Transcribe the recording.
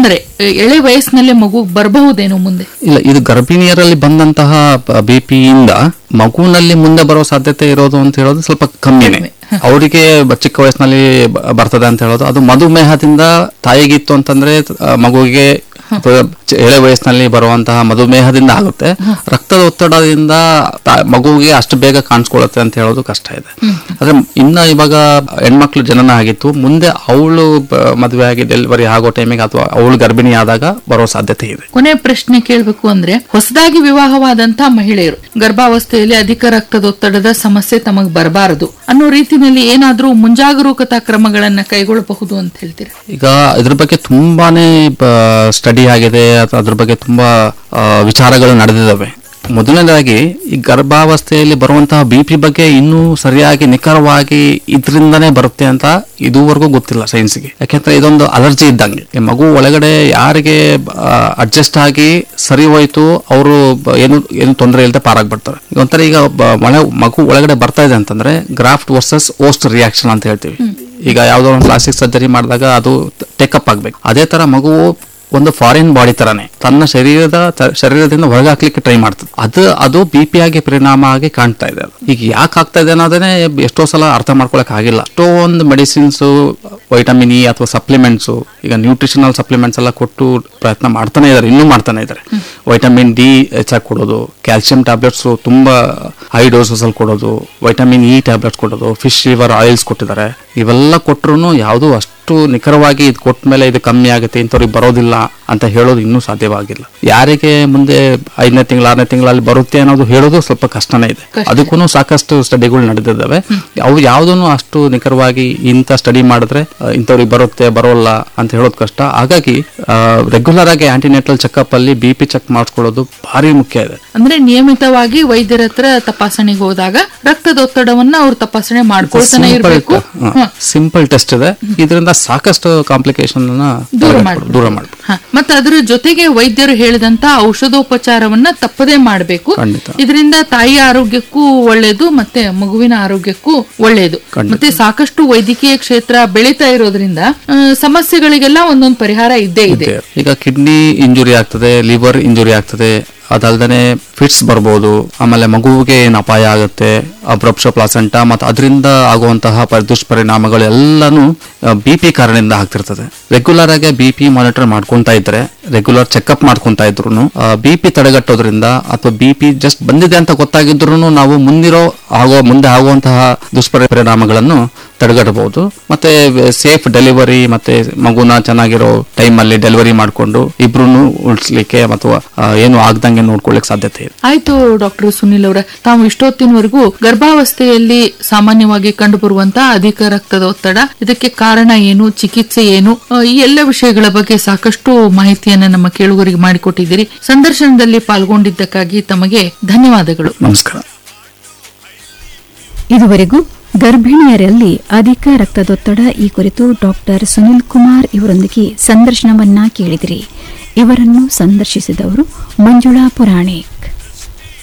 ಅಂದ್ರೆ ಎಳೆ ವಯಸ್ಸಿನಲ್ಲೇ ಮಗು ಬರಬಹುದೇನೋ ಮುಂದೆ ಇಲ್ಲ ಇದು ಗರ್ಭಿಣಿಯರಲ್ಲಿ ಬಂದಂತಹ ಬಿ ಪಿಯಿಂದ ಮಗುವಿನಲ್ಲಿ ಮುಂದೆ ಬರೋ ಸಾಧ್ಯತೆ ಇರೋದು ಅಂತ ಹೇಳೋದು ಸ್ವಲ್ಪ ಕಮ್ಮಿನೇ ಅವರಿಗೆ ಚಿಕ್ಕ ವಯಸ್ಸಿನಲ್ಲಿ ಬ- ಬರ್ತದೆ ಅಂತ ಹೇಳೋದು ಅದು ಮಧುಮೇಹದಿಂದ ತಾಯಿಗಿತ್ತು ಅಂತಂದ್ರೆ ಆ, ಮಗುವಿಗೆ ಅಥವಾ ಚ- ಎಳೆ ವಯಸ್ಸಿನಲ್ಲಿ ಬರುವಂತಹ ಮಧುಮೇಹದಿಂದ ಆಗುತ್ತೆ ರಕ್ತದ ಒತ್ತಡದಿಂದ ತಾ- ಮಗುವಿಗೆ ಅಷ್ಟು ಬೇಗ ಕಾಣಿಸ್ಕೊಳ್ಳುತ್ತೆ ಅಂತ ಹೇಳೋದು ಕಷ್ಟ ಇದೆ ಆದ್ರೆ ಇನ್ನ ಇವಾಗ ಹೆಣ್ಮಕ್ಳು ಜನನ ಆಗಿತ್ತು ಮುಂದೆ ಅವಳು ಮದುವೆ ಆಗಿ ಡೆಲಿವರಿ ಆಗೋ ಟೈಮಿಗೆ ಅಥವಾ ಅವಳು ಗರ್ಭಿಣಿ ಆದಾಗ ಬರೋ ಸಾಧ್ಯತೆ ಇದೆ ಕೊನೆ ಪ್ರಶ್ನೆ ಕೇಳಬೇಕು ಅಂದ್ರೆ ಹೊಸದಾಗಿ ವಿವಾಹವಾದಂತಹ ಮಹಿಳೆಯರು ಗರ್ಭಾವಸ್ಥೆಯಲ್ಲಿ ಅಧಿಕ ರಕ್ತದೊತ್ತಡದ ಸಮಸ್ಯೆ ತಮಗ್ ಬರಬಾರದು ಅನ್ನೋ ರೀತಿನಲ್ಲಿ ಏನಾದ್ರೂ ಮುಂಜಾಗರೂಕತಾ ಕ್ರಮಗಳನ್ನ ಕೈಗೊಳ್ಳಬಹುದು ಅಂತ ಹೇಳ್ತೀರಾ ಈಗ ಇದ್ರ ಬಗ್ಗೆ ತುಂಬಾನೇ ಸ್ಟಡಿ ಆಗಿದೆ ಅಥವಾ ಅದ್ರ ಬಗ್ಗೆ ತುಂಬಾ ಆ, ವಿಚಾರಗಳು ನಡೆದಿದ್ದಾವೆ ಮೊದಲನೇದಾಗಿ ಈ ಗರ್ಭಾವಸ್ಥೆಯಲ್ಲಿ ಬರುವಂತಹ ಬಿ ಪಿ ಬಗ್ಗೆ ಇನ್ನೂ ಸರಿಯಾಗಿ ನಿಖರವಾಗಿ ಇದರಿಂದನೇ ಬರುತ್ತೆ ಅಂತ ಇದುವರೆಗೂ ಗೊತ್ತಿಲ್ಲ ಸೈನ್ಸ್ಗೆ ಯಾಕೆಂದ್ರೆ ಇದೊಂದು ಅಲರ್ಜಿ ಇದ್ದಂಗೆ ಈ ಮಗು ಒಳಗಡೆ ಯಾರಿಗೆ ಅಡ್ಜಸ್ಟ್ ಆಗಿ ಸರಿ ಹೋಯ್ತು ಅವರು ಏನು ಏನು ತೊಂದರೆ ಇಲ್ಲದೆ ಪಾರಾಗ್ಬಿಡ್ತಾರೆ ಈಗ ಒಂಥರ ಈಗ ಬ- ಮಳೆ ಮಗು ಒಳಗಡೆ ಬರ್ತಾ ಇದೆ ಅಂತಂದ್ರೆ ಗ್ರಾಫ್ಟ್ ವರ್ಸಸ್ ಓಸ್ಟ್ ರಿಯಾಕ್ಷನ್ ಅಂತ ಹೇಳ್ತೀವಿ ಈಗ ಯಾವ್ದೋ ಒಂದು ಪ್ಲಾಸ್ಟಿಕ್ ಸರ್ಜರಿ ಮಾಡಿದಾಗ ಅದು ಟೇಕಪ್ ಆಗ್ಬೇಕು ಅದೇ ತರ ಮಗುವು ಒಂದು ಫಾರಿನ್ ಬಾಡಿ ತರನೇ ತನ್ನ ಶರೀರದ ತ- ಶರೀರದಿಂದ ಹೊರಗೆ ಹಾಕ್ಲಿಕ್ಕೆ ಟ್ರೈ ಮಾಡ್ತದೆ ಅದು ಅದು ಬಿ ಪಿ ಆಗಿ ಪರಿಣಾಮ ಆಗಿ ಕಾಣ್ತಾ ಇದೆ ಅದು ಈಗ ಯಾಕೆ ಆಗ್ತಾ ಇದೆ ಅನ್ನೋದನ್ನೇ ಎಷ್ಟೋ ಸಲ ಅರ್ಥ ಮಾಡ್ಕೊಳಕ್ ಆಗಿಲ್ಲ ಎಷ್ಟೊಂದು ಮೆಡಿಸಿನ್ಸ್ ವೈಟಮಿನ್ ಇ ಅಥವಾ ಸಪ್ಲಿಮೆಂಟ್ಸ್ ಈಗ ನ್ಯೂಟ್ರಿಷನಲ್ ಸಪ್ಲಿಮೆಂಟ್ಸ್ ಎಲ್ಲ ಕೊಟ್ಟು ಪ್ರಯತ್ನ ಮಾಡ್ತಾನೆ ಇದ್ದಾರೆ ಇನ್ನೂ ಮಾಡ್ತಾನೆ ಇದ್ದಾರೆ ವೈಟಮಿನ್ ಡಿ ಹೆಚ್ಚಾಗಿ ಕೊಡೋದು ಕ್ಯಾಲ್ಸಿಯಂ ಟ್ಯಾಬ್ಲೆಟ್ಸ್ ತುಂಬಾ ಹೈ ಡೋಸಸ್ ಅಲ್ಲಿ ಕೊಡೋದು ವೈಟಮಿನ್ ಇ ಟ್ಯಾಬ್ಲೆಟ್ಸ್ ಕೊಡೋದು ಫಿಶ್ ಲಿವರ್ ಆಯಿಲ್ಸ್ ಕೊಟ್ಟಿದ್ದಾರೆ ಇವೆಲ್ಲ ಕೊಟ್ಟರು ಯಾವುದು ಅಷ್ಟು ನಿಖರವಾಗಿ ಇದು ಕೊಟ್ಟ ಮೇಲೆ ಇದು ಕಮ್ಮಿ ಆಗುತ್ತೆ ಇಂಥವ್ರಿಗೆ ಬರೋದಿಲ್ಲ ಅಂತ ಹೇಳೋದು ಇನ್ನೂ ಸಾಧ್ಯವಾಗಿಲ್ಲ ಯಾರಿಗೆ ಮುಂದೆ ಐದನೇ ತಿಂಗಳ ಆರನೇ ತಿಂಗಳಲ್ಲಿ ಬರುತ್ತೆ ಅನ್ನೋದು ಹೇಳೋದು ಸ್ವಲ್ಪ ಕಷ್ಟನೇ ಇದೆ ಅದಕ್ಕೂ ಸಾಕಷ್ಟು ಸ್ಟಡಿಗಳು ನಡೆದಿದ್ದಾವೆ ಅವು ಯಾವುದನ್ನು ಅಷ್ಟು ನಿಖರವಾಗಿ ಇಂಥ ಸ್ಟಡಿ ಮಾಡಿದ್ರೆ ಆ, ಇಂಥವ್ರಿಗೆ ಬರುತ್ತೆ ಬರೋಲ್ಲ ಅಂತ ಹೇಳೋದು ಕಷ್ಟ ಹಾಗಾಗಿ ರೆಗ್ಯುಲರ್ ಆಗಿ ಆಂಟಿನೇಟಲ್ ಚೆಕಪ್ ಅಲ್ಲಿ ಬಿ ಪಿ ಚೆಕ್ ಮಾಡಿಸ್ಕೊಳ್ಳೋದು ಭಾರಿ ಮುಖ್ಯ ಇದೆ ಅಂದ್ರೆ ನಿಯಮಿತವಾಗಿ ವೈದ್ಯರ ಹತ್ರ ತಪಾಸಣೆಗೆ ಹೋದಾಗ ರಕ್ತದೊತ್ತಡವನ್ನ ಅವ್ರು ತಪಾಸಣೆ ಮಾಡ್ಕೊಳ್ತಾನೆ ಇರಬೇಕು ಸಿಂಪಲ್ ಟೆಸ್ಟ್ ಇದೆ ಇದರಿಂದ ಸಾಕಷ್ಟು ಕಾಂಪ್ಲಿಕೇಶನ್ ದೂರ ದೂರ ಮಾಡ್ಬೋದು. ಮಾಡ್ಬೋದು ಮತ್ತೆ ಅದರ ಜೊತೆಗೆ ವೈದ್ಯರು ಹೇಳಿದಂತ ಔಷಧೋಪಚಾರವನ್ನ ತಪ್ಪದೇ ಮಾಡಬೇಕು ಖಂಡಿತ. ಇದರಿಂದ ತಾಯಿಯ ಆರೋಗ್ಯಕ್ಕೂ ಒಳ್ಳೇದು ಮತ್ತೆ ಮಗುವಿನ ಆರೋಗ್ಯಕ್ಕೂ ಒಳ್ಳೇದು ಖಂಡಿತ. ಮತ್ತೆ ಸಾಕಷ್ಟು ವೈದ್ಯಕೀಯ ಕ್ಷೇತ್ರ ಬೆಳೀತಾ ಇರೋದ್ರಿಂದ ಆ, ಸಮಸ್ಯೆಗಳಿಗೆಲ್ಲ ಒಂದೊಂದು ಪರಿಹಾರ ಇದ್ದೇ ಇದೆ ಇದೆ. ಈಗ ಕಿಡ್ನಿ ಇಂಜುರಿ ಆಗ್ತದೆ ಲಿವರ್ ಇಂಜುರಿ ಆಗ್ತದೆ ಅದಲ್ದೇ ಫಿಟ್ಸ್ ಬರ್ಬೋದು ಆಮೇಲೆ ಮಗುವಿಗೆ ಏನು ಅಪಾಯ ಆಗುತ್ತೆ ಅಬ್ರಪ್ಷ ಪ್ಲಾಸೆಂಟ ಮತ್ತು ಅದರಿಂದ ಆಗುವಂತಹ ಪ- ದುಷ್ಪರಿಣಾಮಗಳು ಎಲ್ಲಾನು ಬಿ ಪಿ ಕಾರಣದಿಂದ ಆಗ್ತಿರ್ತದೆ ರೆಗ್ಯುಲರ್ ಆಗಿ ಬಿ ಪಿ ಮಾನಿಟರ್ ಮಾಡ್ಕೊಂತಾ ಇದ್ರೆ ರೆಗ್ಯುಲರ್ ಚೆಕ್ಅಪ್ ಮಾಡ್ಕೊಂತಾ ಇದ್ರು ಬಿ ಪಿ ತಡೆಗಟ್ಟೋದ್ರಿಂದ ಅಥವಾ ಬಿ ಪಿ ಜಸ್ಟ್ ಬಂದಿದೆ ಅಂತ ಗೊತ್ತಾಗಿದ್ರು ನಾವು ಮುಂದಿರೋ ಆಗೋ ಮುಂದೆ ಆಗುವಂತಹ ದುಷ್ಪರಿ ಪರಿಣಾಮಗಳನ್ನು ತಡೆಗಟ್ಟಬಹುದು ಮತ್ತೆ ಸೇಫ್ ಡೆಲಿವರಿ ಮತ್ತೆ ಮಗುನ ಚೆನ್ನಾಗಿರೋ ಟೈಮ್ ಅಲ್ಲಿ ಡೆಲಿವರಿ ಮಾಡ್ಕೊಂಡು ಇಬ್ರು ಉಳಿಸ್ಲಿಕ್ಕೆ ಅಥವಾ ಆ, ಏನು ಆಗ್ದಂಗೆ ನೋಡ್ಕೊಳ್ಳಿಕ್ ಸಾಧ್ಯತೆ ಇದೆ ಆಯ್ತು ಡಾಕ್ಟರ್ ಸುನಿಲ್ ಅವರ ತಾವು ಇಷ್ಟೊತ್ತಿನವರೆಗೂ ಗರ್ಭಾವಸ್ಥೆಯಲ್ಲಿ ಸಾಮಾನ್ಯವಾಗಿ ಕಂಡುಬರುವಂತಹ ಅಧಿಕ ರಕ್ತದ ಒತ್ತಡ ಇದಕ್ಕೆ ಕಾರಣ ಏನು ಚಿಕಿತ್ಸೆ ಏನು ಆ, ಈ ಎಲ್ಲ ವಿಷಯಗಳ ಬಗ್ಗೆ ಸಾಕಷ್ಟು ಮಾಹಿತಿಯನ್ನ ನಮ್ಮ ಕೇಳುಗರಿಗೆ ಮಾಡಿಕೊಟ್ಟಿದ್ದೀರಿ ಸಂದರ್ಶನದಲ್ಲಿ ಪಾಲ್ಗೊಂಡಿದ್ದಕ್ಕಾಗಿ ತಮಗೆ ಧನ್ಯವಾದಗಳು ನಮಸ್ಕಾರ ಇದುವರೆಗೂ ಗರ್ಭಿಣಿಯರಲ್ಲಿ ಅಧಿಕ ರಕ್ತದೊತ್ತಡ ಈ ಕುರಿತು ಡಾಕ್ಟರ್ ಸುನಿಲ್ ಕುಮಾರ್ ಇವರೊಂದಿಗೆ ಸಂದರ್ಶನವನ್ನ ಕೇಳಿದಿರಿ ಇವರನ್ನು ಸಂದರ್ಶಿಸಿದವರು ಮಂಜುಳಾ ಪುರಾಣಿಕ್